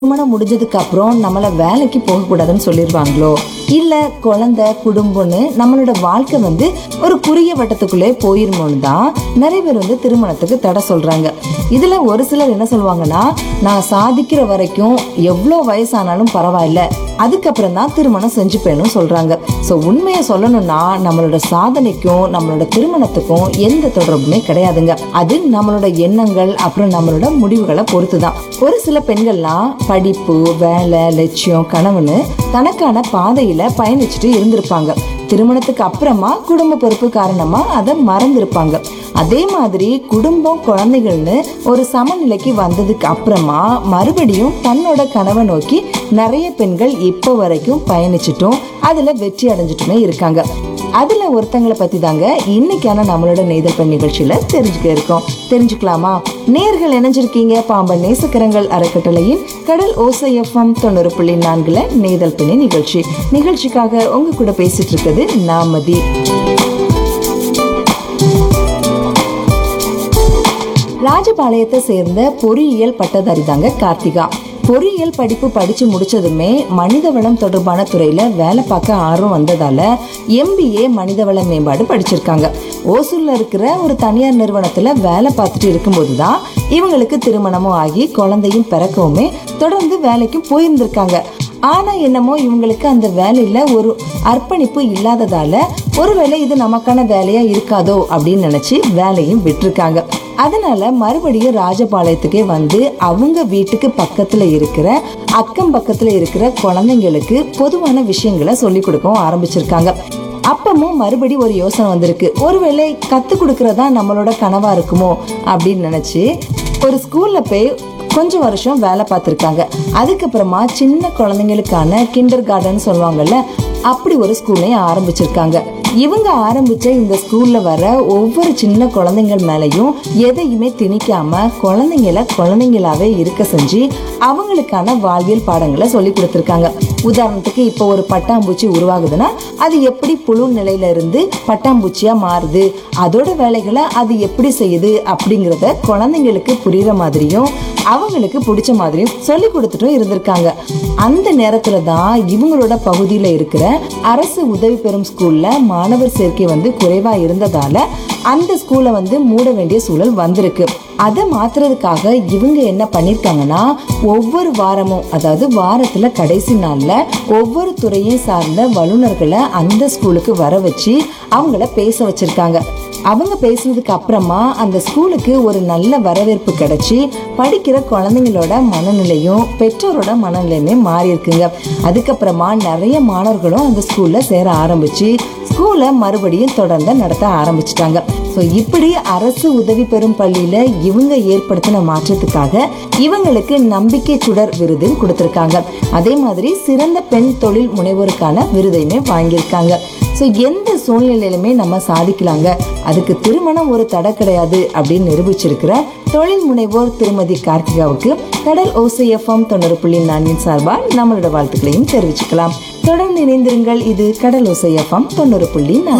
திருமணம் முடிஞ்சதுக்கு அப்புறம் நம்மள வேலைக்கு போக கூடாதுன்னு சொல்லிடுவாங்களோ இல்ல குழந்தை குடும்பம்னு நம்மளோட வாழ்க்கை வந்து ஒரு குறுகிய வட்டத்துக்குள்ளே போயிருமோன்னு தான் நிறைய பேர் வந்து திருமணத்துக்கு தடை சொல்றாங்க இதுல ஒரு சிலர் என்ன சொல்லுவாங்கன்னா நான் சாதிக்கிற வரைக்கும் எவ்வளோ வயசானாலும் பரவாயில்ல அதுக்கப்புறம் தான் திருமணம் செஞ்சுப்பேன்னு சொல்றாங்க ஸோ உண்மையை சொல்லணும்னா நம்மளோட சாதனைக்கும் நம்மளோட திருமணத்துக்கும் எந்த தொடர்புமே கிடையாதுங்க அது நம்மளோட எண்ணங்கள் அப்புறம் நம்மளோட முடிவுகளை பொறுத்து தான் ஒரு சில பெண்கள்லாம் படிப்பு வேலை லட்சியம் கனவுன்னு தனக்கான பாதையில பயணிச்சுட்டு இருந்திருப்பாங்க திருமணத்துக்கு அப்புறமா குடும்ப பொறுப்பு காரணமா அதை மறந்திருப்பாங்க அதே மாதிரி குடும்பம் குழந்தைகள்னு ஒரு சமநிலைக்கு வந்ததுக்கு அப்புறமா மறுபடியும் தன்னோட கனவை நோக்கி நிறைய பெண்கள் இப்போ வரைக்கும் பயணிச்சிட்டும் அதுல வெற்றி அடைஞ்சிட்டுமே இருக்காங்க அதுல ஒருத்தங்களை பத்தி தாங்க இன்னைக்கான நம்மளோட நெய்தல் பெண் நிகழ்ச்சியில தெரிஞ்சுக்க இருக்கோம் தெரிஞ்சுக்கலாமா நேர்கள் இணைஞ்சிருக்கீங்க பாம்பன் நேசக்கரங்கள் அறக்கட்டளையின் கடல் ஓசை எஃப்எம் தொண்ணூறு புள்ளி நான்குல நெய்தல் பெண்ணி நிகழ்ச்சி நிகழ்ச்சிக்காக உங்க கூட பேசிட்டு இருக்குது நாமதி ராஜபாளையத்தை சேர்ந்த பொறியியல் பட்டதாரி தாங்க கார்த்திகா பொறியியல் படிப்பு படிச்சு முடிச்சதுமே மனிதவளம் தொடர்பான துறையில வேலை பார்க்க ஆர்வம் வந்ததால எம்பிஏ மனிதவள மேம்பாடு படிச்சிருக்காங்க ஓசூர்ல இருக்கிற ஒரு தனியார் நிறுவனத்துல வேலை பார்த்துட்டு இருக்கும்போது தான் இவங்களுக்கு திருமணமும் ஆகி குழந்தையும் பிறக்கவுமே தொடர்ந்து வேலைக்கும் போயிருந்திருக்காங்க ஆனா என்னமோ இவங்களுக்கு அந்த வேலையில ஒரு அர்ப்பணிப்பு இல்லாததால ஒருவேளை இது நமக்கான வேலையா இருக்காதோ அப்படின்னு நினைச்சு வேலையும் விட்டிருக்காங்க அதனால மறுபடியும் ராஜபாளையத்துக்கே வந்து அவங்க வீட்டுக்கு பக்கத்துல இருக்கிற அக்கம் பக்கத்துல இருக்கிற குழந்தைங்களுக்கு பொதுவான விஷயங்களை சொல்லி கொடுக்கவும் ஆரம்பிச்சிருக்காங்க அப்பமும் மறுபடி ஒரு யோசனை வந்திருக்கு ஒருவேளை கத்து கொடுக்கறதா நம்மளோட கனவா இருக்குமோ அப்படின்னு நினைச்சு ஒரு ஸ்கூல்ல போய் கொஞ்சம் வருஷம் வேலை பார்த்துருக்காங்க அதுக்கப்புறமா சின்ன குழந்தைங்களுக்கான கிண்டர் கார்டன் சொல்லுவாங்கல்ல அப்படி ஒரு ஸ்கூலையும் ஆரம்பிச்சிருக்காங்க இவங்க ஆரம்பிச்ச இந்த ஸ்கூல்ல வர ஒவ்வொரு சின்ன குழந்தைங்கள் மேலையும் எதையுமே திணிக்காம குழந்தைங்கள குழந்தைங்களாவே இருக்க செஞ்சு அவங்களுக்கான வாழ்வியல் பாடங்களை சொல்லி கொடுத்துருக்காங்க உதாரணத்துக்கு இப்போ ஒரு பட்டாம்பூச்சி உருவாகுதுன்னா அது எப்படி புழு நிலையில இருந்து பட்டாம்பூச்சியா மாறுது அதோட வேலைகளை அது எப்படி செய்யுது அப்படிங்கிறத குழந்தைங்களுக்கு புரியுற மாதிரியும் அவங்களுக்கு பிடிச்ச மாதிரியும் சொல்லி கொடுத்துட்டும் இருந்திருக்காங்க அந்த நேரத்துல தான் இவங்களோட பகுதியில இருக்கிற அரசு உதவி பெறும் ஸ்கூல்ல மாணவர் சேர்க்கை வந்து குறைவா இருந்ததால அந்த ஸ்கூலை வந்து மூட வேண்டிய சூழல் வந்திருக்கு அதை மாத்துறதுக்காக இவங்க என்ன பண்ணிருக்காங்கன்னா ஒவ்வொரு வாரமும் அதாவது வாரத்துல கடைசி நாள்ல ஒவ்வொரு துறையை சார்ந்த வல்லுநர்களை அந்த ஸ்கூலுக்கு வர வச்சு அவங்கள பேச வச்சிருக்காங்க அவங்க பேசுனதுக்கு அப்புறமா அந்த ஸ்கூலுக்கு ஒரு நல்ல வரவேற்பு கிடைச்சி படிக்கிற குழந்தைங்களோட மனநிலையும் பெற்றோரோட மனநிலையுமே மாறி இருக்குங்க அதுக்கப்புறமா நிறைய மாணவர்களும் அந்த ஸ்கூல்ல சேர ஆரம்பிச்சு ஸ்கூலை மறுபடியும் தொடர்ந்து நடத்த ஆரம்பிச்சிட்டாங்க ஸோ இப்படி அரசு உதவி பெறும் பள்ளியில இவங்க ஏற்படுத்தின மாற்றத்துக்காக இவங்களுக்கு நம்பிக்கை சுடர் விருது கொடுத்திருக்காங்க அதே மாதிரி சிறந்த பெண் தொழில் முனைவோருக்கான விருதையுமே வாங்கியிருக்காங்க ஸோ எந்த சூழ்நிலையிலுமே நம்ம சாதிக்கலாங்க அதுக்கு திருமணம் ஒரு தடை கிடையாது அப்படின்னு நிரூபிச்சிருக்கிற தொழில் முனைவோர் திருமதி கார்த்திகாவுக்கு கடல் ஓசை எஃப்எம் தொண்ணூறு புள்ளி நான்கின் சார்பாக நம்மளோட வாழ்த்துக்களையும் தெரிவிச்சுக்கலாம் தொடர்ந்து இணைந்திருங்கள் இது கடல் ஓசை எஃப்எம் தொண்ணூறு புள்ளி நான்கு